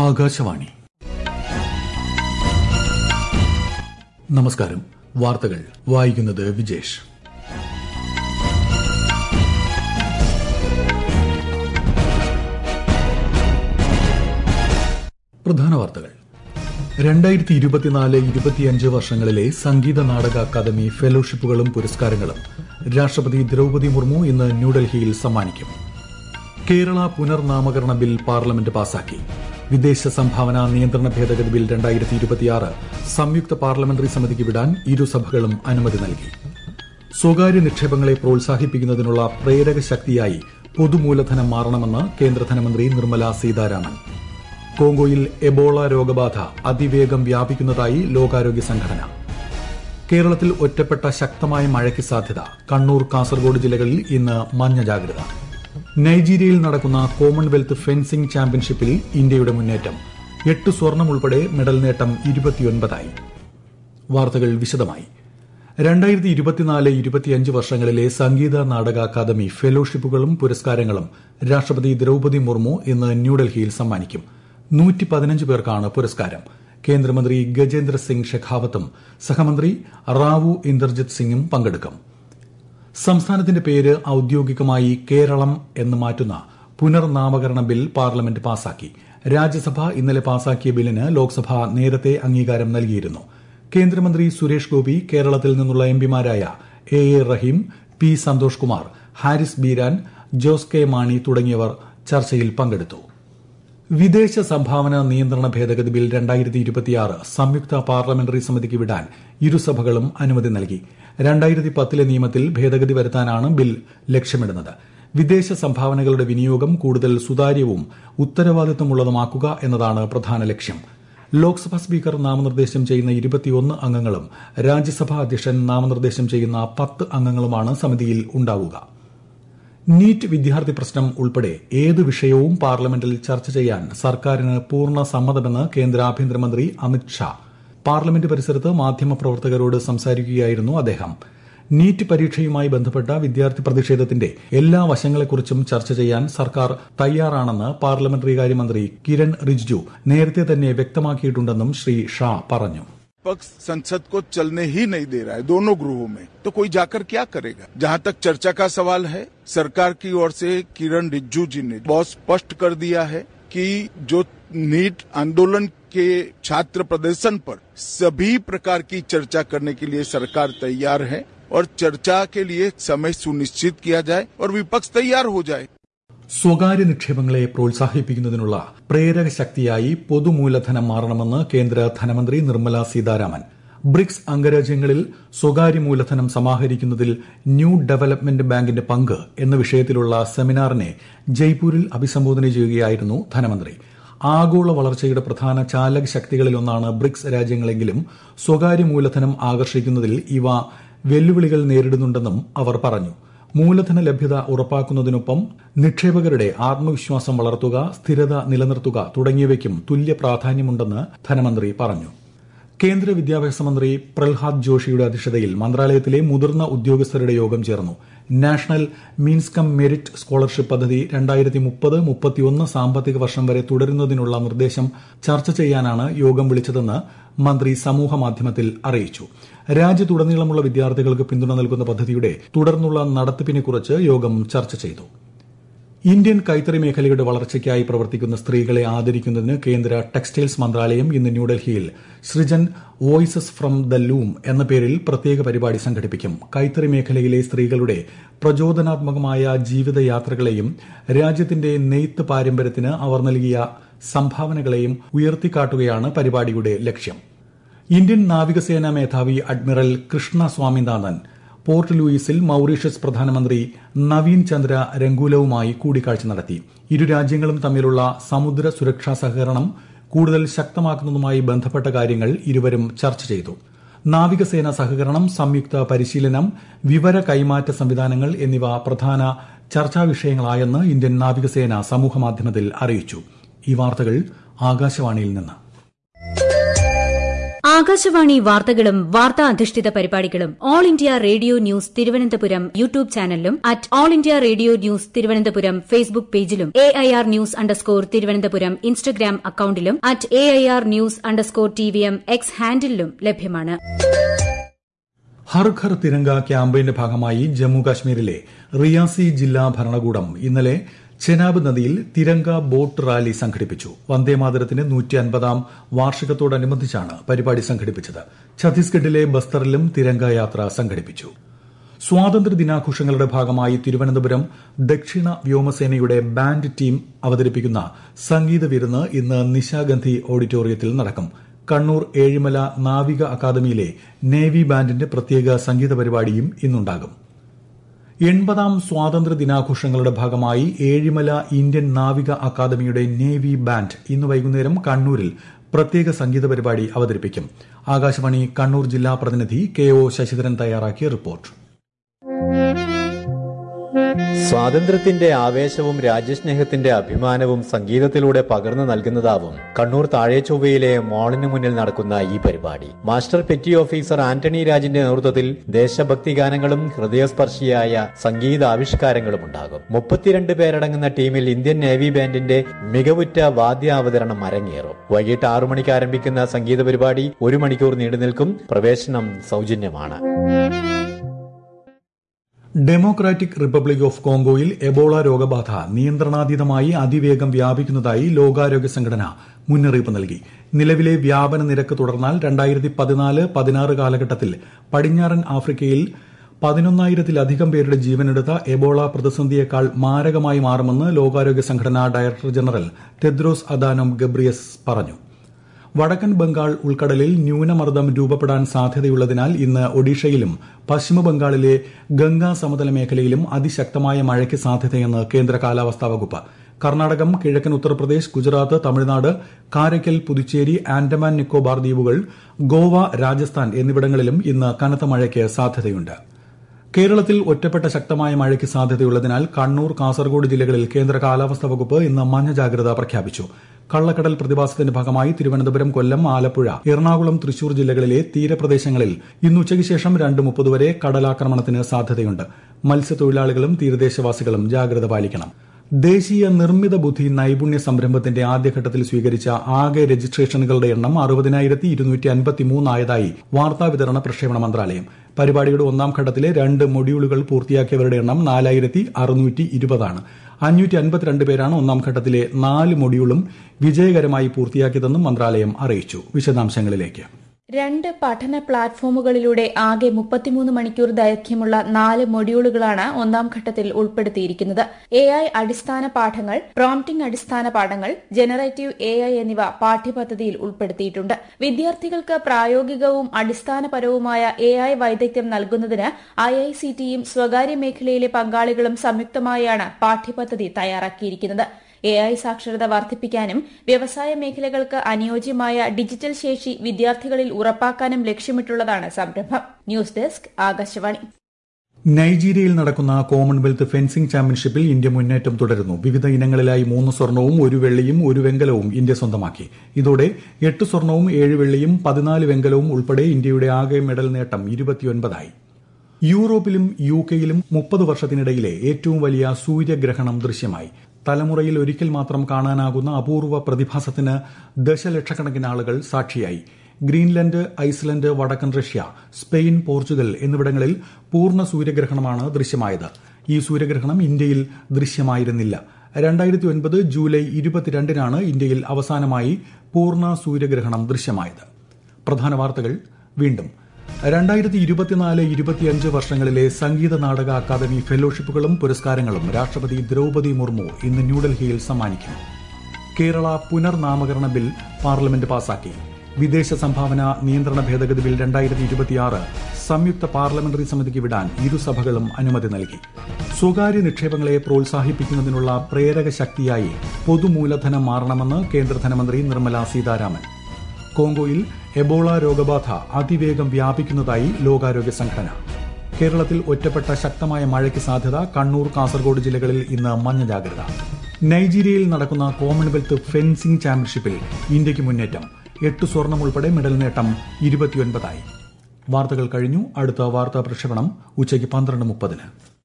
ആകാശവാണി നമസ്കാരം വാർത്തകൾ വായിക്കുന്നത് വിജേഷ് പ്രധാന വാർത്തകൾ രണ്ടായിരത്തി ഇരുപത്തിനാല് ഇരുപത്തിയഞ്ച് വർഷങ്ങളിലെ സംഗീത നാടക അക്കാദമി ഫെലോഷിപ്പുകളും പുരസ്കാരങ്ങളും രാഷ്ട്രപതി ദ്രൌപതി മുർമു ഇന്ന് ന്യൂഡൽഹിയിൽ സമ്മാനിക്കും കേരള പുനർനാമകരണ ബിൽ പാർലമെന്റ് പാസാക്കി വിദേശ സംഭാവന നിയന്ത്രണ ഭേദഗതി ബിൽ രണ്ടായിരത്തി ഇരുപത്തിയാറ് സംയുക്ത പാർലമെന്ററി സമിതിക്ക് വിടാൻ ഇരുസഭകളും അനുമതി നൽകി സ്വകാര്യ നിക്ഷേപങ്ങളെ പ്രോത്സാഹിപ്പിക്കുന്നതിനുള്ള പ്രേരക ശക്തിയായി പൊതുമൂലധനം മാറണമെന്ന് കേന്ദ്ര ധനമന്ത്രി നിർമ്മല സീതാരാമൻ കോങ്കോയിൽ എബോള രോഗബാധ അതിവേഗം വ്യാപിക്കുന്നതായി ലോകാരോഗ്യ സംഘടന കേരളത്തിൽ ഒറ്റപ്പെട്ട ശക്തമായ മഴയ്ക്ക് സാധ്യത കണ്ണൂർ കാസർഗോഡ് ജില്ലകളിൽ ഇന്ന് മഞ്ഞ ജാഗ്രത നൈജീരിയയിൽ നടക്കുന്ന കോമൺവെൽത്ത് ഫെൻസിംഗ് ചാമ്പ്യൻഷിപ്പിൽ ഇന്ത്യയുടെ മുന്നേറ്റം എട്ട് സ്വർണം ഉൾപ്പെടെ മെഡൽ നേട്ടം ഇരുപത്തിയൊൻപതായി വാർത്തകൾ വിശദമായി രണ്ടായിരത്തി ഇരുപത്തിനാല് ഇരുപത്തിയഞ്ച് വർഷങ്ങളിലെ സംഗീത നാടക അക്കാദമി ഫെലോഷിപ്പുകളും പുരസ്കാരങ്ങളും രാഷ്ട്രപതി ദ്രൌപതി മുർമു ഇന്ന് ന്യൂഡൽഹിയിൽ സമ്മാനിക്കും നൂറ്റി പതിനഞ്ച് പേർക്കാണ് പുരസ്കാരം കേന്ദ്രമന്ത്രി ഗജേന്ദ്ര സിംഗ് ഷെഖാവത്തും സഹമന്ത്രി റാവു ഇന്ദർജിത് സിംഗും പങ്കെടുക്കും സംസ്ഥാനത്തിന്റെ പേര് ഔദ്യോഗികമായി കേരളം എന്ന് മാറ്റുന്ന പുനർനാമകരണ ബിൽ പാർലമെന്റ് പാസാക്കി രാജ്യസഭ ഇന്നലെ പാസാക്കിയ ബില്ലിന് ലോക്സഭ നേരത്തെ അംഗീകാരം നൽകിയിരുന്നു കേന്ദ്രമന്ത്രി സുരേഷ് ഗോപി കേരളത്തിൽ നിന്നുള്ള എംപിമാരായ A A Rahim P Santhosh Kumar Haris Beeran Jose K Mani തുടങ്ങിയവർ ചർച്ചയിൽ പങ്കെടുത്തു വിദേശ സംഭാവന നിയന്ത്രണ ഭേദഗതി ബിൽ രണ്ടായിരത്തി ഇരുപത്തിയാറ് സംയുക്ത പാർലമെന്ററി സമിതിക്ക് വിടാൻ ഇരുസഭകളും അനുമതി നൽകി രണ്ടായിരത്തി പത്തിലെ നിയമത്തിൽ ഭേദഗതി വരുത്താനാണ് ബിൽ ലക്ഷ്യമിടുന്നത് വിദേശ സംഭാവനകളുടെ വിനിയോഗം കൂടുതൽ സുതാര്യവും ഉത്തരവാദിത്തമുള്ളതുമാക്കുക എന്നതാണ് പ്രധാന ലക്ഷ്യം ലോക്സഭാ സ്പീക്കർ നാമനിർദ്ദേശം ചെയ്യുന്ന ഇരുപത്തിയൊന്ന് അംഗങ്ങളും രാജ്യസഭാ അധ്യക്ഷൻ നാമനിർദ്ദേശം ചെയ്യുന്ന പത്ത് അംഗങ്ങളുമാണ് സമിതിയിൽ ഉണ്ടാവുക നീറ്റ് വിദ്യാർത്ഥി പ്രശ്നം ഉൾപ്പെടെ ഏത് വിഷയവും പാർലമെന്റിൽ ചർച്ച ചെയ്യാൻ സർക്കാരിന് പൂർണ്ണ സമ്മതമെന്ന് കേന്ദ്ര ആഭ്യന്തരമന്ത്രി അമിത് ഷാ പാർലമെന്റ് പരിസരത്ത് മാധ്യമപ്രവർത്തകരോട് സംസാരിക്കുകയായിരുന്നു അദ്ദേഹം നീറ്റ് പരീക്ഷയുമായി ബന്ധപ്പെട്ട വിദ്യാർത്ഥി പ്രതിഷേധത്തിന്റെ എല്ലാ വശങ്ങളെക്കുറിച്ചും ചർച്ച ചെയ്യാൻ സർക്കാർ തയ്യാറാണെന്ന് പാർലമെന്ററി കാര്യമന്ത്രി കിരൺ റിജിജു നേരത്തെ തന്നെ വ്യക്തമാക്കിയിട്ടുണ്ടെന്നും ശ്രീ ഷാ പറഞ്ഞു पक्ष संसद को चलने ही नहीं दे रहा है दोनों गृहों में तो कोई जाकर क्या करेगा जहां तक चर्चा का सवाल है सरकार की ओर से किरण रिज्जू जी ने बहुत स्पष्ट कर दिया है कि जो नीट आंदोलन के छात्र प्रदर्शन पर सभी प्रकार की चर्चा करने के लिए सरकार तैयार है और चर्चा के लिए समय सुनिश्चित किया जाए और विपक्ष तैयार हो जाए സ്വകാര്യ നിക്ഷേപങ്ങളെ പ്രോത്സാഹിപ്പിക്കുന്നതിനുള്ള പ്രേരക ശക്തിയായി പൊതുമൂലധനം മാറണമെന്ന് കേന്ദ്ര ധനമന്ത്രി നിർമ്മല സീതാരാമൻ ബ്രിക്സ് അംഗരാജ്യങ്ങളിൽ സ്വകാര്യ മൂലധനം സമാഹരിക്കുന്നതിൽ ന്യൂ ഡെവലപ്മെന്റ് ബാങ്കിന്റെ പങ്ക് എന്ന വിഷയത്തിലുള്ള സെമിനാറിനെ ജയ്പൂരിൽ അഭിസംബോധന ചെയ്യുകയായിരുന്നു ധനമന്ത്രി ആഗോള വളർച്ചയുടെ പ്രധാന ചാലക ശക്തികളിലൊന്നാണ് ബ്രിക്സ് രാജ്യങ്ങളെങ്കിലും സ്വകാര്യ മൂലധനം ആകർഷിക്കുന്നതിൽ ഇവ വെല്ലുവിളികൾ നേരിടുന്നുണ്ടെന്നും അവർ പറഞ്ഞു മൂലധന ലഭ്യത ഉറപ്പാക്കുന്നതിനൊപ്പം നിക്ഷേപകരുടെ ആത്മവിശ്വാസം വളർത്തുക സ്ഥിരത നിലനിർത്തുക തുടങ്ങിയവയ്ക്കും തുല്യ പ്രാധാന്യമുണ്ടെന്ന് ധനമന്ത്രി പറഞ്ഞു കേന്ദ്ര വിദ്യാഭ്യാസ മന്ത്രി പ്രഹ്ലാദ് ജോഷിയുടെ അധ്യക്ഷതയിൽ മന്ത്രാലയത്തിലെ മുതിർന്ന ഉദ്യോഗസ്ഥരുടെ യോഗം ചേർന്നു national means cum merit scholarship പദ്ധതി രണ്ടായിരത്തി മുപ്പത് മുപ്പത്തിയൊന്ന് സാമ്പത്തിക വർഷം വരെ തുടരുന്നതിനുള്ള നിർദ്ദേശം ചർച്ച ചെയ്യാനാണ് യോഗം വിളിച്ചതെന്ന് മന്ത്രി സമൂഹമാധ്യമത്തിൽ അറിയിച്ചു രാജ്യത്തുടനീളമുള്ള വിദ്യാർത്ഥികൾക്ക് പിന്തുണ നൽകുന്ന പദ്ധതിയുടെ തുടർന്നുള്ള നടത്തിപ്പിനെക്കുറിച്ച് യോഗം ചർച്ച ചെയ്തു ഇന്ത്യൻ കൈത്തറി മേഖലയുടെ വളർച്ചയ്ക്കായി പ്രവർത്തിക്കുന്ന സ്ത്രീകളെ ആദരിക്കുന്നതിന് കേന്ദ്ര ടെക്സ്റ്റൈൽസ് മന്ത്രാലയം ഇന്ന് ന്യൂഡൽഹിയിൽ Srijan voices from the loom എന്ന പേരിൽ പ്രത്യേക പരിപാടി സംഘടിപ്പിക്കും കൈത്തറി മേഖലയിലെ സ്ത്രീകളുടെ പ്രചോദനാത്മകമായ ജീവിതയാത്രകളെയും രാജ്യത്തിന്റെ നെയ്ത്ത് പാരമ്പര്യത്തിന് അവർ നൽകിയ സംഭാവനകളെയും ഉയർത്തിക്കാട്ടുകയാണ് പരിപാടിയുടെ ലക്ഷ്യം ഇന്ത്യൻ നാവികസേനാ മേധാവി അഡ്മിറൽ കൃഷ്ണ സ്വാമിനാഥൻ പോർട്ട് ലൂയിസിൽ മൌറീഷ്യസ് പ്രധാനമന്ത്രി നവീൻ ചന്ദ്ര രംഗൂലവുമായി കൂടിക്കാഴ്ച നടത്തി ഇരു രാജ്യങ്ങളും തമ്മിലുള്ള സമുദ്ര സുരക്ഷാ സഹകരണം കൂടുതൽ ശക്തമാക്കുന്നതുമായി ബന്ധപ്പെട്ട കാര്യങ്ങൾ ഇരുവരും ചർച്ച ചെയ്തു നാവികസേന സഹകരണം സംയുക്ത പരിശീലനം വിവര കൈമാറ്റ സംവിധാനങ്ങൾ എന്നിവ പ്രധാന ചർച്ചാ വിഷയങ്ങളായെന്ന് ഇന്ത്യൻ നാവികസേന സമൂഹമാധ്യമത്തിൽ അറിയിച്ചു ഈ വാർത്തകൾ ആകാശവാണിയിൽ നിന്ന് ആകാശവാണി വാർത്തകളും വാർത്താ അധിഷ്ഠിത പരിപാടികളും All India Radio news Thiruvananthapuram YouTube ചാനലിലും at All India Radio news Thiruvananthapuram Facebook പേജിലും A I R news underscore Thiruvananthapuram Instagram അക്കൌണ്ടിലും at A I R news underscore T V M X ഹാൻഡിലും ലഭ്യമാണ് ഹർ ഘർ തിരങ്ക ക്യാമ്പയിന്റെ ഭാഗമായി ജമ്മു കാശ്മീരിലെ റിയാസി ജില്ലാ ഭരണകൂടം ഇന്നലെ ചെനാബ് നദിയിൽ തിരങ്ക ബോട്ട് റാലി സംഘടിപ്പിച്ചു വന്ദേമാതരത്തിന്റെ നൂറ്റി അൻപതാം വാർഷികത്തോടനുബന്ധിച്ചാണ് പരിപാടി സംഘടിപ്പിച്ചത് ഛത്തീസ്ഗഡിലെ ബസ്തറിലും തിരങ്ക യാത്ര സംഘടിപ്പിച്ചു സ്വാതന്ത്ര്യ ദിനാഘോഷങ്ങളുടെ ഭാഗമായി തിരുവനന്തപുരം ദക്ഷിണ വ്യോമസേനയുടെ ബാൻഡ് ടീം അവതരിപ്പിക്കുന്ന സംഗീത വിരുന്ന് ഇന്ന് നിശാഗന്ധി ഓഡിറ്റോറിയത്തിൽ നടക്കും കണ്ണൂർ ഏഴിമല നാവിക അക്കാദമിയിലെ നേവി ബാൻഡിന്റെ പ്രത്യേക സംഗീത പരിപാടിയും ഇന്നുണ്ടാകും എൺപതാം സ്വാതന്ത്ര്യ ദിനാഘോഷങ്ങളുടെ ഭാഗമായി ഏഴിമല ഇന്ത്യൻ നാവിക അക്കാദമിയുടെ നേവി ബാൻഡ് ഇന്ന് വൈകുന്നേരം കണ്ണൂരിൽ പ്രത്യേക സംഗീത പരിപാടി അവതരിപ്പിക്കും ആകാശവാണി കണ്ണൂർ ജില്ലാ പ്രതിനിധി കെ ഒ ശശിധരൻ തയ്യാറാക്കിയ റിപ്പോർട്ട് സ്വാതന്ത്ര്യത്തിന്റെ ആവേശവും രാജ്യസ്നേഹത്തിന്റെ അഭിമാനവും സംഗീതത്തിലൂടെ പകർന്നു നൽകുന്നതാവും കണ്ണൂർ താഴേച്ചൊവ്വയിലെ മോളിന് മുന്നിൽ നടക്കുന്ന ഈ പരിപാടി മാസ്റ്റർ പെറ്റി ഓഫീസർ ആന്റണി രാജിന്റെ നേതൃത്വത്തിൽ ദേശഭക്തി ഗാനങ്ങളും ഹൃദയസ്പർശിയായ സംഗീതാവിഷ്കാരങ്ങളും ഉണ്ടാകും മുപ്പത്തിരണ്ട് പേരടങ്ങുന്ന ടീമിൽ ഇന്ത്യൻ നേവി ബാൻഡിന്റെ മികവുറ്റ വാദ്യാവതരണം അരങ്ങേറും വൈകിട്ട് ആറു മണിക്ക് ആരംഭിക്കുന്ന സംഗീത പരിപാടി ഒരു മണിക്കൂർ നീണ്ടു നിൽക്കും പ്രവേശനം സൗജന്യമാണ് ഡെമോക്രാറ്റിക് റിപ്പബ്ലിക് ഓഫ് കോങ്കോയിൽ എബോള രോഗബാധ നിയന്ത്രണാതീതമായി അതിവേഗം വ്യാപിക്കുന്നതായി ലോകാരോഗ്യ സംഘടന മുന്നറിയിപ്പ് നൽകി നിലവിലെ വ്യാപന നിരക്ക് തുടർന്നാൽ രണ്ടായിരത്തി പതിനാല് പതിനാറ് കാലഘട്ടത്തിൽ പടിഞ്ഞാറൻ ആഫ്രിക്കയിൽ പതിനൊന്നായിരത്തിലധികം പേരുടെ ജീവനെടുത്ത എബോള പ്രതിസന്ധിയേക്കാൾ മാരകമായി മാറുമെന്ന് ലോകാരോഗ്യ സംഘടനാ director general Tedros Adhanom Ghebreyesus പറഞ്ഞു വടക്കൻ ബംഗാൾ ഉൾക്കടലിൽ ന്യൂനമർദ്ദം രൂപപ്പെടാൻ സാധ്യതയുള്ളതിനാൽ ഇന്ന് ഒഡീഷയിലും പശ്ചിമബംഗാളിലെ ഗംഗാ സമതല മേഖലയിലും അതിശക്തമായ മഴയ്ക്ക് സാധ്യതയെന്ന് കേന്ദ്ര കാലാവസ്ഥാ വകുപ്പ് കർണാടകം കിഴക്കൻ ഉത്തർപ്രദേശ് ഗുജറാത്ത് തമിഴ്നാട് കാരയ്ക്കൽ പുതുച്ചേരി ആൻഡമാൻ നിക്കോബാർ ദ്വീപുകൾ ഗോവ രാജസ്ഥാൻ എന്നിവിടങ്ങളിലും ഇന്ന് കനത്ത മഴയ്ക്ക് സാധ്യതയുണ്ട് കേരളത്തിൽ ഒറ്റപ്പെട്ട ശക്തമായ മഴയ്ക്ക് സാധ്യതയുള്ളതിനാൽ കണ്ണൂർ കാസർഗോഡ് ജില്ലകളിൽ കേന്ദ്ര കാലാവസ്ഥാ വകുപ്പ് ഇന്ന് മഞ്ഞ ജാഗ്രത പ്രഖ്യാപിച്ചു കള്ളക്കടൽ പ്രതിഭാസത്തിന്റെ ഭാഗമായി തിരുവനന്തപുരം കൊല്ലം ആലപ്പുഴ എറണാകുളം തൃശൂർ ജില്ലകളിലെ തീരപ്രദേശങ്ങളിൽ ഇന്ന് ഉച്ചയ്ക്ക് ശേഷം രണ്ട് മുപ്പത് വരെ കടലാക്രമണത്തിന് സാധ്യതയുണ്ട് മത്സ്യത്തൊഴിലാളികളും തീരദേശവാസികളും ജാഗ്രത പാലിക്കണം ദേശീയ നിർമ്മിത ബുദ്ധി നൈപുണ്യ സംരംഭത്തിന്റെ ആദ്യഘട്ടത്തിൽ സ്വീകരിച്ച ആകെ രജിസ്ട്രേഷനുകളുടെ എണ്ണം അറുപതിനായിരത്തി ഇരുന്നൂറ്റി അൻപത്തിമൂന്നായതായി വാർത്താവിതരണ പ്രക്ഷേപണ മന്ത്രാലയം പരിപാടിയുടെ ഒന്നാം ഘട്ടത്തിലെ രണ്ട് മൊഡ്യൂളുകൾ പൂർത്തിയാക്കിയവരുടെ എണ്ണം നാലായിരത്തി അറുന്നൂറ്റി ഇരുപതാണ് അഞ്ഞൂറ്റി അൻപത്തിരണ്ട് പേരാണ് ഒന്നാം ഘട്ടത്തിലെ നാല് മൊഡ്യൂളും വിജയകരമായി പൂർത്തിയാക്കിയതെന്നും മന്ത്രാലയം അറിയിച്ചു വിശദാംശങ്ങളിലേക്ക് രണ്ട് പഠന പ്ലാറ്റ്ഫോമുകളിലൂടെ ആകെ മുപ്പത്തിമൂന്ന് മണിക്കൂർ ദൈർഘ്യമുള്ള നാല് മൊഡ്യൂളുകളാണ് ഒന്നാം ഘട്ടത്തിൽ ഉൾപ്പെടുത്തിയിരിക്കുന്നത് എ ഐ അടിസ്ഥാന പാഠങ്ങൾ പ്രോംപ്റ്റിംഗ് അടിസ്ഥാന പാഠങ്ങൾ ജനറേറ്റീവ് എ ഐ എന്നിവ പാഠ്യപദ്ധതിയിൽ ഉൾപ്പെടുത്തിയിട്ടുണ്ട് വിദ്യാർത്ഥികൾക്ക് പ്രായോഗികവും അടിസ്ഥാനപരവുമായ എ ഐ വൈദഗ്ധ്യം നൽകുന്നതിന് ഐ ഐ സി ടിയും സ്വകാര്യ മേഖലയിലെ പങ്കാളികളും സംയുക്തമായാണ് പാഠ്യപദ്ധതി തയ്യാറാക്കിയിരിക്കുന്നത് എ ഐ സാക്ഷരത വർദ്ധിപ്പിക്കാനും വ്യവസായ മേഖലകൾക്ക് അനുയോജ്യമായ ഡിജിറ്റൽ ശേഷി വിദ്യാർത്ഥികളിൽ ഉറപ്പാക്കാനും ലക്ഷ്യമിട്ടുള്ളതാണ് സംരംഭം ന്യൂസ് ഡെസ്ക് ആകാശവാണി നൈജീരിയയിൽ നടക്കുന്ന കോമൺവെൽത്ത് ഫെൻസിംഗ് ചാമ്പ്യൻഷിപ്പിൽ ഇന്ത്യ മുന്നേറ്റം തുടരുന്നു വിവിധ ഇനങ്ങളിലായി മൂന്ന് സ്വർണവും ഒരു വെള്ളിയും ഒരു വെങ്കലവും ഇന്ത്യ സ്വന്തമാക്കി ഇതോടെ എട്ട് സ്വർണവും ഏഴ് വെള്ളിയും പതിനാല് വെങ്കലവും ഉൾപ്പെടെ ഇന്ത്യയുടെ ആകെ മെഡൽ നേട്ടം ഇരുപത്തിയൊൻപതായി യൂറോപ്പിലും യു കെയിലും മുപ്പത് വർഷത്തിനിടയിലെ ഏറ്റവും വലിയ സൂര്യഗ്രഹണം ദൃശ്യമായി തലമുറയിൽ ഒരിക്കൽ മാത്രം കാണാനാകുന്ന അപൂർവ പ്രതിഭാസത്തിന് ദശലക്ഷക്കണക്കിന് ആളുകൾ സാക്ഷിയായി ഗ്രീൻലൻഡ് ഐസ്ലൻഡ് വടക്കൻ റഷ്യ സ്പെയിൻ പോർച്ചുഗൽ എന്നിവിടങ്ങളിൽ പൂർണ്ണ സൂര്യഗ്രഹണമാണ് ദൃശ്യമായത് ഈ സൂര്യഗ്രഹണം ഇന്ത്യയിൽ ദൃശ്യമായിരുന്നില്ല രണ്ടായിരത്തി ഒൻപത് ജൂലൈ ഇരുപത്തിരണ്ടിനാണ് ഇന്ത്യയിൽ അവസാനമായി പൂർണ്ണ സൂര്യഗ്രഹണം ദൃശ്യമായത് പ്രധാന വാർത്തകൾ വീണ്ടും രണ്ടായിരത്തി ഇരുപത്തിനാല് ഇരുപത്തിയഞ്ച് വർഷങ്ങളിലെ സംഗീത നാടക അക്കാദമി ഫെലോഷിപ്പുകളും പുരസ്കാരങ്ങളും രാഷ്ട്രപതി ദ്രൌപതി മുർമു ഇന്ന് ന്യൂഡൽഹിയിൽ സമ്മാനിക്കും കേരള പുനർനാമകരണ ബിൽ പാർലമെന്റ് പാസാക്കി വിദേശ സംഭാവന നിയന്ത്രണ ഭേദഗതി ബിൽ രണ്ടായിരത്തി ഇരുപത്തിയാറ് സംയുക്ത പാർലമെന്ററി സമിതിക്ക് വിടാൻ ഇരുസഭകളും അനുമതി നൽകി സ്വകാര്യ നിക്ഷേപങ്ങളെ പ്രോത്സാഹിപ്പിക്കുന്നതിനുള്ള പ്രേരക ശക്തിയായി പൊതുമൂലധനം മാറണമെന്ന് കേന്ദ്ര ധനമന്ത്രി നിർമ്മല സീതാരാമൻ കോങ്കോയിൽ എബോള രോഗബാധ അതിവേഗം വ്യാപിക്കുന്നതായി ലോകാരോഗ്യ സംഘടന കേരളത്തിൽ ഒറ്റപ്പെട്ട ശക്തമായ മഴയ്ക്ക് സാധ്യത കണ്ണൂർ കാസർഗോഡ് ജില്ലകളിൽ ഇന്ന് മഞ്ഞ ജാഗ്രത നൈജീരിയയിൽ നടക്കുന്ന കോമൺവെൽത്ത് ഫെൻസിംഗ് ചാമ്പ്യൻഷിപ്പിൽ ഇന്ത്യയ്ക്ക് മുന്നേറ്റം എട്ട് സ്വർണം ഉൾപ്പെടെ മെഡൽ നേട്ടം ഇരുപത്തിയൊൻപതായി വാർത്തകൾ കഴിഞ്ഞു അടുത്ത വാർത്താ പ്രക്ഷേപണം ഉച്ചയ്ക്ക് പന്ത്രണ്ട് മുപ്പതിന്